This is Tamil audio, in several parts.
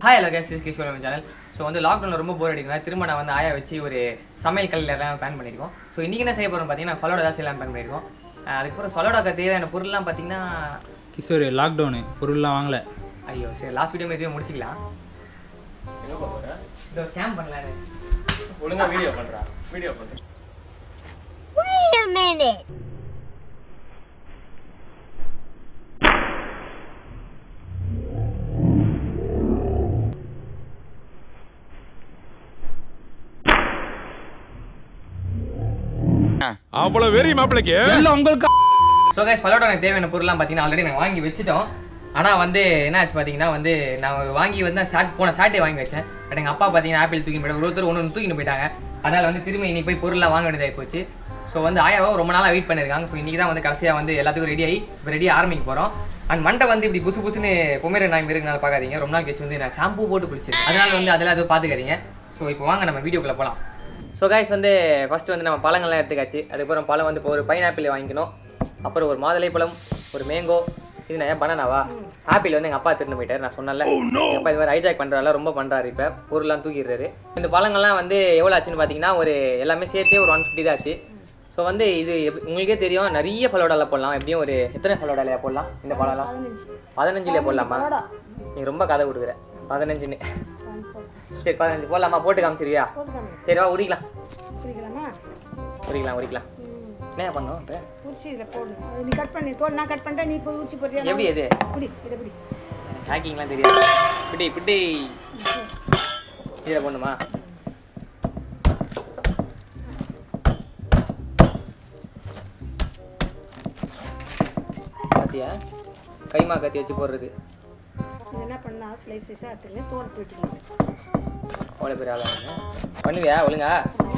Hi hello guys is Kishore channel so வந்து லாக்டவுனில் ரொம்ப போர் அடிக்கும் திரும்ப நான் வந்து ஆயா வச்சு ஒரு சமையல் கல்லில் எல்லாம் பிளான் பண்ணியிருக்கோம் ஸோ இன்றைக்கி என்ன செய்ய போகிறோம் பார்த்தீங்கன்னா ஃபலோட தான் செய்யலாம் பிளான் பண்ணியிருக்கோம் அஹ் அதுக்கப்புறம் ஃபலோடாக்கு தேவையான பொருள்லாம் பார்த்தீங்கன்னா கிஷோர் லாக்டவுனு பொருள்லாம் வாங்கல ஐயோ சரி லாஸ்ட் வீடியோ மாதிரி முடிச்சிக்கலாம் எங்க போற இதோ ஸ்கேம் பண்ணலான்னு ஒழுங்கா வீடியோ பண்றா வீடியோ பண்ற Wait a minute. அவ்வளவு வெறி மாப்பிளைக்கு எல்லாம் உங்களுக்கு ஸோ கைஸ் ஃபலோட எனக்கு தேவையான பொருள்லாம் பார்த்தீங்கன்னா ஆல்ரெடி நாங்கள் வாங்கி வச்சுட்டோம் ஆனால் வந்து என்ன ஆச்சு பார்த்தீங்கன்னா வந்து நான் வாங்கி வந்து சாட் போன சாட்டே வாங்கி வச்சேன் பட் எங்கள் அப்பா பார்த்தீங்கன்னா ஆப்பிள் தூக்கி போயிட்டு ஒருத்தர் ஒன்று ஒன்று தூக்கிட்டு போயிட்டாங்க அதனால் வந்து திரும்பி இன்னைக்கு போய் பொருள்லாம் வாங்க வேண்டியதாகி போச்சு ஸோ வந்து ஆயாவை ரொம்ப நாளாக வெயிட் பண்ணியிருக்காங்க ஸோ இன்றைக்கி தான் வந்து கடைசியாக வந்து எல்லாத்துக்கும் ரெடி ஆகி இப்போ ரெடி ஆரம்பிக்க போகிறோம் அண்ட் மண்டை வந்து இப்படி புசு புசுன்னு பொம்மேர நாய் இருக்குனால பார்க்காதீங்க ரொம்ப நாள் கழிச்சு வந்து நான் ஷாம்பு போட்டு குளிச்சிருக்கேன் அதனால் வந்து அதெல்லாம் எதுவும் பார்த்துக்காதீங்க ஸோ இப்போ வாங்க நம்ம வீடியோக்குள்ளே போகலாம் ஸோ கைஸ் வந்து ஃபர்ஸ்ட் வந்து நம்ம பழங்கள்லாம் எடுத்துக்காச்சு அதுக்கப்புறம் பழம் வந்து இப்போ ஒரு பைனாப்பிள் வாங்கிக்கணும் அப்புறம் ஒரு மாதுளை பழம் ஒரு மேங்கோ இது நான் பனானாவா ஆப்பிள் வந்து எங்கள் அப்பா திருண்டு போயிட்டார் நான் சொன்னல எங்கள் அப்பா இது மாதிரி ஹைஜாக் பண்ணுறாரு ரொம்ப பண்ணுறாரு இப்போ பொருள்லாம் தூக்கிடுறாரு இந்த பழங்கள்லாம் வந்து எவ்வளோ ஆச்சுன்னு பார்த்தீங்கன்னா ஒரு எல்லாமே சேர்த்தே ஒரு ஒன் ஃபிஃப்டி தான் ஆச்சு ஸோ வந்து இது எப்- உங்களுக்கே தெரியும் நிறைய ஃபலோடால போடலாம் எப்படியும் ஒரு எத்தனை ஃபலோடாலையா போடலாம் இந்த பழம்லாம் பதினஞ்சுலேயே போடலாமா நீ ரொம்ப கதை கொடுக்குற பதினஞ்சுன்னு சரி பதினஞ்சு போடலாமா போட்டு காமிச்சிருவியா சரி வா உரிக்கலாம் பிடிக்கலாமா உரிக்கலாம் உரிக்கலாம் என்ன பண்ணோம் இப்போ உரிச்சு இதில் போடணும் அது நீ கட் பண்ணி தோல் நான் கட் பண்ணிட்டேன் நீ இப்போ உரிச்சு போறியா எப்படி அது பிடி இதை பிடி ஹேக்கிங்லாம் தெரியாது பிடி பிடி இதில் பண்ணுமா பாத்தியா கைமா கத்தி வச்சு போடுறது இது என்ன பண்ணா ஸ்லைஸ் ஸ்லைஸாக எடுத்துங்க தோல் போயிட்டுக்கலாம் அவ்வளோ பெரிய ஆளாக பண்ணுவியா ஒழுங்கா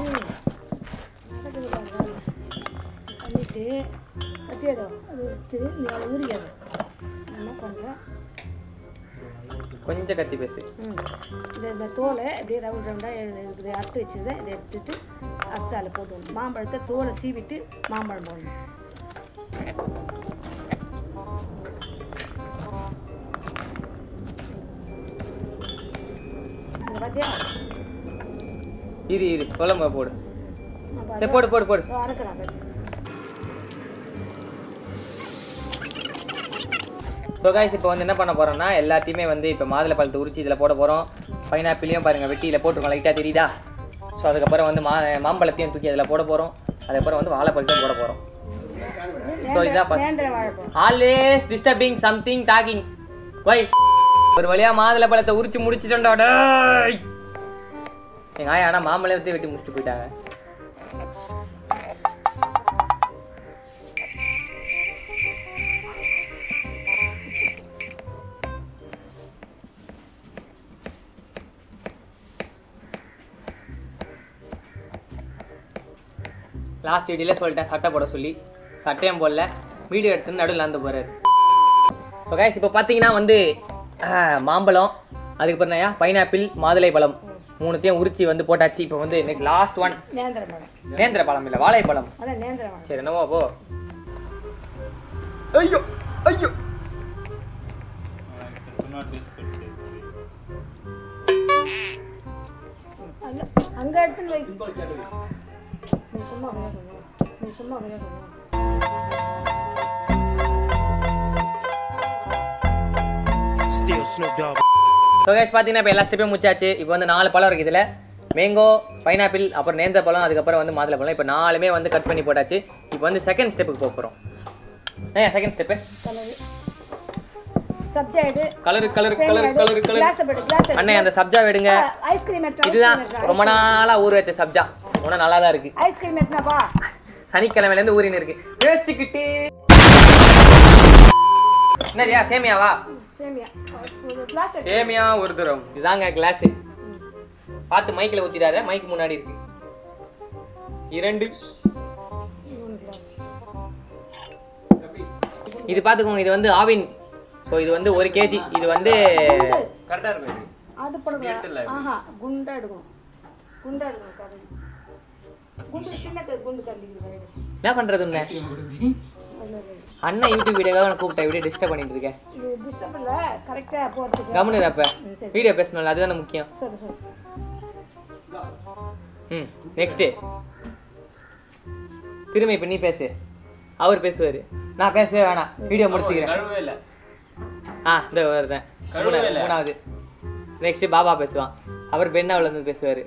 பண்ணிட்டு கத்தியாதோ அது எடுத்து நீ அதை உரிக்காது என்ன பண்ணுறேன் கொஞ்சம் கத்தி பேசு ம் இந்த இந்த தோலை அப்படியே ரவுண்ட் ரவுண்டாக இருக்குது அறுத்து வச்சுருந்தேன் இதை எடுத்துட்டு அறுத்தால போட்டு மாம்பழத்தை தோலை சீவிட்டு மாம்பழம் போடணும் இதை பார்த்தியா இரு இரு குழம்பு போடு நான் சரி போடு போடு போடு இதோ அறுக்கிறேன் பாரு. ஸோ காய்ஸ் இப்போ வந்து என்ன பண்ண போறோம்னா எல்லாத்தையுமே வந்து இப்போ மாதுளை பழத்தை உரிச்சு இதில் போட போகிறோம் பைனாப்பிளையும் பாருங்கள் வெட்டியில் போட்டிருக்கோம் லைட்டாக தெரியுதா ஸோ அதுக்கப்புறம் வந்து மா மாம்பழத்தையும் தூக்கி அதில் போட போகிறோம் அதுக்கப்புறம் வந்து வாழைப்பழத்தையும் போட போகிறோம் ஸோ இதான் ஃபஸ்ட் நேந்திர வாழைப்பழம் always disturbing something talking why ஒரு வழியா மாதுளை பழத்தை உரிச்சு முடிச்சிட்டோம்டா டேய் எங்க ஆயா ஆனா மாம்பழத்தை வெட்டி முடிச்சுட்டு போயிட்டாங்க லாஸ்ட் வீடியோல சொல்லிட்டேன் சட்டை போட சொல்லி சட்டையும் போடல வீடியோ எடுத்து நடுவில் வந்து போறாரு இப்போ கைஸ் இப்போ பார்த்தீங்கன்னா வந்து ஆஹ், மாம்பழம் அதுக்கப்புறம் என்னய்யா பைனாப்பிள் மாதுளை பழம் மூணுத்தையும் உரிச்சு வந்து போட்டாச்சு இப்போ வந்து நெக்ஸ்ட் லாஸ்ட் ஒன் நேந்திர பழம் நேந்திர பழம் இல்லை வாழைப்பழம் அதான் நேந்திர வாழை சரி என்னவோ போ ஐயோ ஐயோ அங்க அங்க எடுத்துன்னு வை நீ சும்மா விளையாடணும் நீ சும்மா விளையாடணும் Still Snoop Dogg. So guys பார்த்தீங்கன்னா இப்போ எல்லா ஸ்டெப்பையும் முடிச்சாச்சு இப்போ வந்து நாலு பழம் இருக்குது இதில் மேங்கோ பைனாப்பிள் அப்புறம் நேந்திர பழம் அதுக்கப்புறம் வந்து மாதுளை பழம் இப்போ நாலுமே வந்து கட் பண்ணி போட்டாச்சு இப்போ வந்து செகண்ட் ஸ்டெப்புக்கு போக போகிறோம் ஏன் செகண்ட் ஸ்டெப்பு கலரு சப்ஜா எடு colour colour colour colour colour glass எடு கிளாஸ் எடு அண்ணே அந்த சப்ஜா விடுங்க ஐஸ்கிரீம் எடுத்து இதுதான் ரொம்ப நாளா ஊற வச்ச சப்ஜா ஒன்றும் நல்லா தான் இருக்கு ஐஸ்கிரீம் எடுத்துனாப்பா சனிக்கிழமையில இருந்து ஊறின்னு இருக்கு யோசிச்சுக்கிட்டு என்னதியா சேமியாவா சேமியா ஒரு கிளாஸ் எடு சேமியா ஒரு தரம் இதாங்க கிளாஸ் பார்த்து மைக்கில் ஊத்திடாத மைக் முன்னாடி இருக்கு இரண்டு மூணு கிளாஸ் இது பார்த்துக்கோங்க இது வந்து ஆவின் ஸோ இது வந்து ஒரு கேஜி இது வந்து கரெக்டா இருக்கும் இது. அது போடக்கூடாது ஆஹா குண்டா எடுக்கணும் குண்டா எடுக்கணும் கரண்டி குண்டு சின்ன க- குண்டு கரண்டி என்ன பண்றது உன்னை? அண்ணன் யூடியூப் வீடியோக்காக நான் கூப்பிட்டேன் இப்படியே டிஸ்டர்ப் பண்ணிட்டு இருக்கேன் இது டிஸ்டர்ப் இல்லை கரெக்டாக போகிறதுக்கு கவனிரு அப்ப ம், சரி. வீடியோ பேசணும்ல அதுதானே முக்கியம் சொல்லு சொல்லு ம் நெக்ஸ்ட் திரும்ப இப்ப நீ பேசு அவர் பேசுவாரு நான் பேசவே வேணாம் வீடியோ முடிச்சுக்கிறேன் கழுவே இல்ல ஆ இந்த வருதேன் கழுவே இல்ல. மூணாவது நெக்ஸ்ட் பாபா பேசுவான் அவர் பெண்ணாவில் இருந்து பேசுவாரு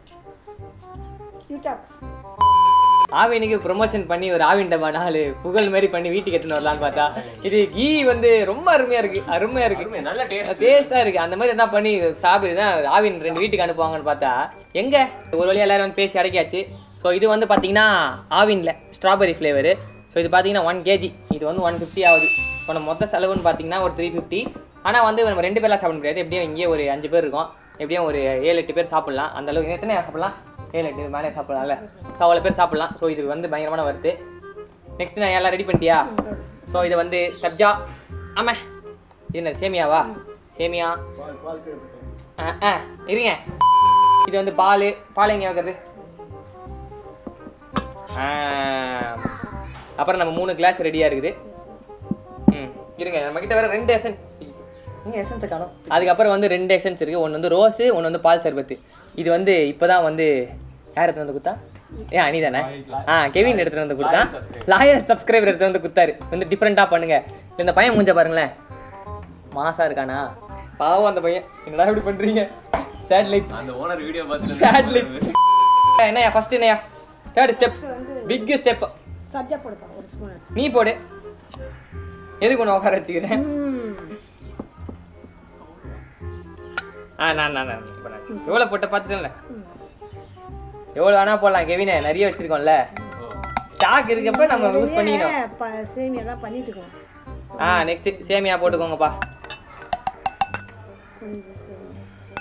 யூ டாக் ஆவினுக்கு ப்ரொமோஷன் பண்ணி ஒரு ஆவின் டப்பா நாலு புகழ் மாதிரி பண்ணி வீட்டுக்கு எடுத்துன்னு வரலான்னு பார்த்தா இது கீ வந்து ரொம்ப அருமையா இருக்கு அருமையா இருக்கு அருமை, நல்ல டேஸ்ட் டேஸ்டா இருக்கு அந்த மாதிரி என்ன பண்ணி ஸ்ட்ராபெரி தான் ஆவின் ரெண்டு வீட்டுக்கு அனுப்புவாங்கன்னு பார்த்தா எங்க ஒரு வழியா எல்லாரும் வந்து பேசி அடக்கியாச்சு ஸோ இது வந்து பார்த்தீங்கன்னா ஆவின்ல ஸ்ட்ராபெரி ஃப்ளேவரு ஸோ இது பார்த்தீங்கன்னா ஒன் கேஜி இது வந்து ஒன் ஃபிஃப்டி ஆகுது இப்போ நம்ம மொத்த செலவுன்னு பார்த்தீங்கன்னா ஒரு த்ரீ ஃபிஃப்டி ஆனால் வந்து நம்ம ரெண்டு பேர்லாம் சாப்பிட முடியாது எப்படியும் இங்கேயே ஒரு அஞ்சு பேர் இருக்கும் எப்படியும் ஒரு ஏழு எட்டு பேர் சாப்பிடலாம் அந்த அளவுக்கு எத்தனை சாப்பிடலாம் ஏழு எட்டு மேலே சாப்பிடலாம்ல ஸோ அவ்வளோ பேர் சாப்பிடலாம் ஸோ இது வந்து பயங்கரமான வருது நெக்ஸ்ட் நான் எல்லாம் ரெடி பண்ணிட்டியா ஸோ இது வந்து சப்ஜா ஆமா இது என்ன சேமியாவா சேமியா ஆ ஆ இருங்க இது வந்து பால் பால் எங்கே வைக்கிறது ஆ, அப்புறம் நம்ம மூணு கிளாஸ் ரெடியாக இருக்குது ம் இருங்க நம்ம கிட்ட வேற ரெண்டு எசன்ஸ் இங்கே எசன்ஸை காணும் அதுக்கப்புறம் வந்து ரெண்டு எசன்ஸ் இருக்குது ஒன்று வந்து ரோஸு ஒன்று வந்து பால் சர்பத்து இது வந்து இப்போ தான் வந்து யார் எடுத்து வந்து குத்தா ஏன் அனி தானே ஆ கெவின் எடுத்துட்டு வந்து கொடுத்தா லாயல் சப்ஸ்கிரைபர் எடுத்து வந்து குத்தாரு வந்து டிஃப்ரெண்ட்டாக பண்ணுங்க இந்த பையன் மூஞ்ச பாருங்களேன் மாசா இருக்கானா பாவம் அந்த பையன் என்னடா இப்படி பண்றீங்க சேட்டலைட் அந்த ஓனர் வீடியோ பார்த்து சேட்டலைட் என்னையா ஃபர்ஸ்ட் என்னையா தேர்ட் ஸ்டெப் பிக் ஸ்டெப் சப்ஜா போடுப்பா ஒரு ஸ்பூன் நீ போடு எதுக்கு ஒன்று உட்கார வச்சுக்கிறேன் ஆ நான் நான் நான் இப்ப நான் எவ்வளோ போட்ட பார்த்துட்டேன்ல எவ்வளோ வேணா போடலாம் கெவினே நிறைய வச்சிருக்கோம்ல ஸ்டாக் இருக்கப்ப நம்ம யூஸ் பண்ணிக்கணும் சேமியெல்லாம் பண்ணிட்டு இருக்கோம் ஆ நெக்ஸ்ட் சேமியா போட்டுக்கோங்கப்பா கொஞ்சம் சேமியா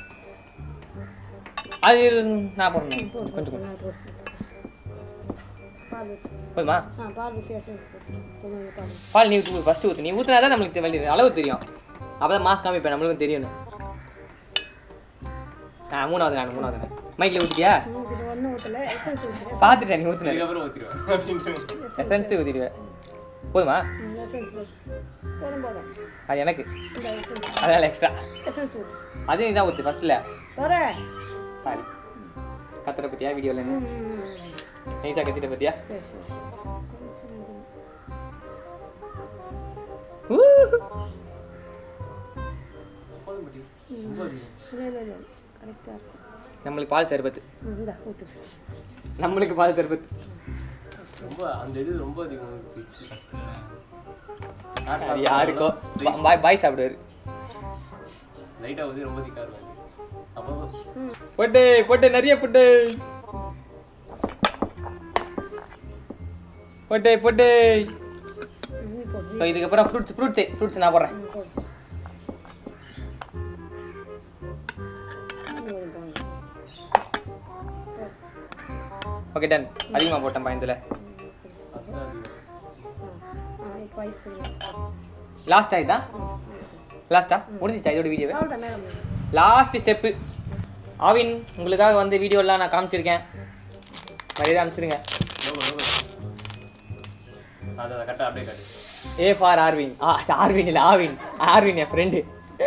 அது நான் போடணும் போடு கொஞ்சம் போடு, நான் போடு. பால் ஊத்து போதுமா ஆ பால் ஊற்றி எசன்ஸ் போட்டு கொஞ்சம் பால் ஊத்து. பால் நீ ஊற்று ஃபஸ்ட்டு ஊற்று நீ ஊற்றினா தான் நம்மளுக்கு வெளி அளவு தெரியும் அப்போ தான் மாஸ் காமிப்பேன் நம்மளுக்கும் தெரியும் ஆ மூணாவது நான் மூணாவது நான் மைக்கில் ஊற்றிட்டியா ஊற்றிட்டு ஒன்றும் ஊற்றல எசன்ஸ் ஊற்றுறேன் பார்த்துட்டேன் நீ ஊற்றுன இதுக்கப்புறம் ஊற்றிடுவேன் அப்படின்ட்டு எசன்ஸ் ஊற்றிடுவேன் போதுமா எசன்ஸ் போட்டு போதும் போதும் அது எனக்கு இந்த எசன்ஸ் அதனால எக்ஸ்ட்ரா எசன்ஸ் ஊற்று அது நீ தான் ஊற்று ஃபஸ்ட்டில் தோற சாரி கத்துற பற்றியா வீடியோவில் என்ன நைஸாக கத்திட்ட பற்றியா சரி சரி சரி கொஞ்சம் இல்லை இல்லை இல்லை கரெக்டாக இருக்கும் நம்மளுக்கு பால் சர்பத்து ம், இந்தா ஊற்று நம்மளுக்கு பால் சர்பத்து ரொம்ப அந்த இது ரொம்ப அதிகம் போயிடுச்சு அது யாருக்கோ பாய் பாய் சாப்பிடுவாரு லைட்டாக வந்து ரொம்ப திக்காக இருக்கும் அப்போ போட்டு போட்டு நிறைய போட்டு போட்டு போட்டு நீ போடு ஸோ இதுக்கப்புறம் ஃப்ரூட்ஸ் ஃப்ரூட்ஸ் ஃப்ரூட்ஸ் நான் போடுறேன் நீ போடு நீ ஒரு போடு. ஓகே டன் அதிகமாக போட்டேன் பயத்தில் அதுதான் அதிகம் ஆ இப்போ ஐஸ்கிரீம் லாஸ்ட் ஆயிட்டா லாஸ்ட்டா முடிஞ்சிச்சா இதோட வீடியோவை அவ்வளோதான் மேலே முடியும் லாஸ்ட் ஸ்டெப்பு ஆவின் உங்களுக்காக வந்து வீடியோலாம் நான் காமிச்சிருக்கேன் நிறைய அனுப்பிச்சிருங்க லோகோ லோகோ அதை கரெக்டாக அப்படியே காட்டு ஏ ஃபார் ஆர்வின் ஆ ஆர்வின் இல்லை ஆவின் ஆர்வின் என் ஃப்ரெண்டு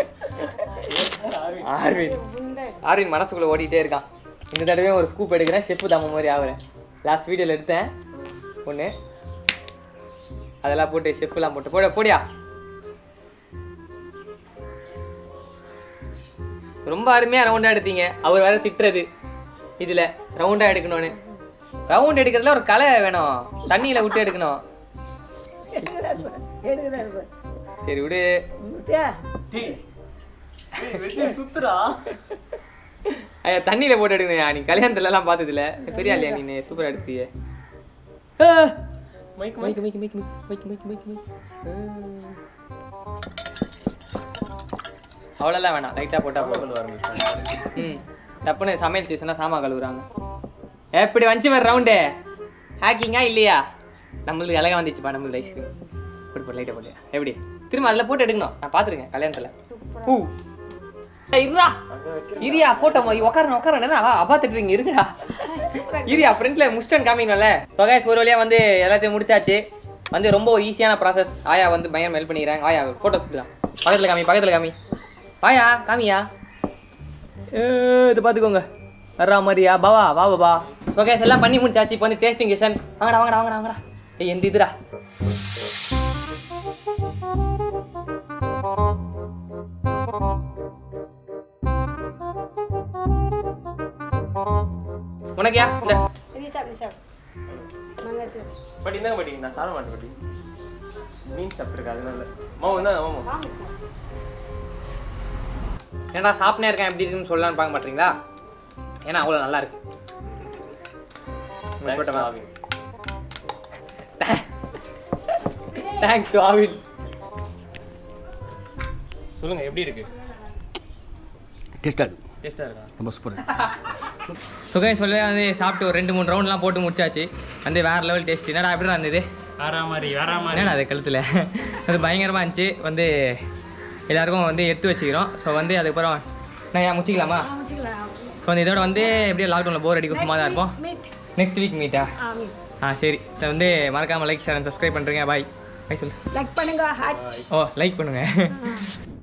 ஆர்வின் ஆர்வின் மனசுக்குள்ளே ஓடிட்டே இருக்கான் இந்த தடவையும் ஒரு ஸ்கூப் எடுக்கிறேன் ஷெஃப் தாம மாதிரி ஆகுறேன் லாஸ்ட் வீடியோவில் எடுத்தேன் ஒன்று அதெல்லாம் போட்டு ஷெஃப்லாம் போட்டு போட போடியா ரொம்ப அருமையாக ரவுண்டாக எடுத்தீங்க அவர் வேற திட்டுறது இதில் ரவுண்டாக எடுக்கணும்னு ரவுண்ட் எடுக்கிறதுல ஒரு கலை வேணும் தண்ணியில் விட்டு எடுக்கணும் எடுக்கிறா இருப்ப சரி விடு ஊத்தியா டீ வச்சு சுத்துறா ஐயா தண்ணியில போட்டு எடுக்கணும் நீ கல்யாணத்துல எல்லாம் பார்த்ததுல பெரிய ஆளியா நீ சூப்பரா எடுத்தியே mike mike mike mike mike mike mike mike அவ்வளோலாம் வேணாம் லைட்டாக போட்டா போதும் பண்ணுவார் மிஸ் ம் டப்புன்னு சமையல் சீசனாக சாமா கழுவுறாங்க எப்படி வந்துச்சு வேறு ரவுண்டு ஹேக்கிங்கா இல்லையா நம்மளுக்கு அழகா வந்துச்சுப்பா நம்மளுக்கு ஐஸ்கிரீம் போட்டு போட்டு லைட்டாக போட்டு எப்படி திரும்ப அதில் போட்டு எடுக்கணும் நான் பார்த்துருக்கேன் கல்யாணத்தில் ஊ ஏய், இருடா இரியா போட்டோ மாதிரி உட்காரணும் உட்காரணும் என்ன அபாத்துட்டுறீங்க இருக்குடா இரியா ஃப்ரெண்ட்ல முஸ்டன் காமிங்கல்ல தொகைஸ் ஒரு வழியா வந்து எல்லாத்தையும் முடிச்சாச்சு வந்து ரொம்ப ஈஸியான ப்ராசஸ் ஆயா வந்து பயங்கரம் ஹெல்ப் பண்ணிக்கிறாங்க ஆயா ஃபோட்டோ எடுத்துக்கலாம் பக்கத்தில் காமி பக்கத்தில் காமி ஆயா காமியா ஏ, இது பார்த்துக்கோங்க வர்றா மாதிரியா பாவா வா பாபா ஓகே எல்லாம் பண்ணி முடிச்சாச்சு இப்போ வந்து டேஸ்டிங் செஷன் வாங்கடா வாங்கடா வாங்கடா வாங்கடா ஏய் எந்த இதுடா உனக்கியா இந்த நீ சாப்பிடு நீ சாப்பிடு நாங்கள் எடுத்து பட் இந்தாங்க பாட்டி நான் சாப்பிட மாட்டேன் பாட்டி மீன் சாப்பிட்ருக்கேன் அதனால மாமா தான் மாமா வாங்க ஏன்டா சாப்பிட்டே இருக்கேன் எப்படி இருக்குன்னு சொல்லலாம்னு பார்க்க மாட்டீங்களா ஏன்னா அவ்வளோ நல்லா இருக்கு Thanks for having. Thanks to Aavin சொல்லுங்க எப்படி இருக்கு டேஸ்ட்டாக இருக்குது டேஸ்டா இருக்கா ரொம்ப சூப்பர் சுகை சொல்ல வந்து சாப்பிட்டு ஒரு ரெண்டு மூணு ரவுண்ட்லாம் போட்டு முடிச்சாச்சு வந்து வேறு லெவல் டேஸ்ட் என்னடா எப்படி இருந்தது வேற மாதிரி வேற மாதிரி என்னடா அது கழுத்தில் அது பயங்கரமாக இருந்துச்சு வந்து எல்லாருக்கும் வந்து எடுத்து வச்சுக்கிறோம் ஸோ வந்து அதுக்கப்புறம் நான் ஏன் முடிச்சிக்கலாமா வச்சுக்கலாம் ஸோ வந்து இதோட வந்து எப்படியோ லாக்டவுனில் போர் அடிக்கும் சும்மா தான் இருப்போம் மீட் நெக்ஸ்ட் வீக் மீட்டா ஆ மீட் ஆ சரி ஸோ வந்து மறக்காமல் லைக் ஷேர் அண்ட் சப்ஸ்கிரைப் பண்ணுறீங்க பாய் பாய் சொல்லு லைக் பண்ணுங்க ஹாட் ஓ லைக் பண்ணுங்கள்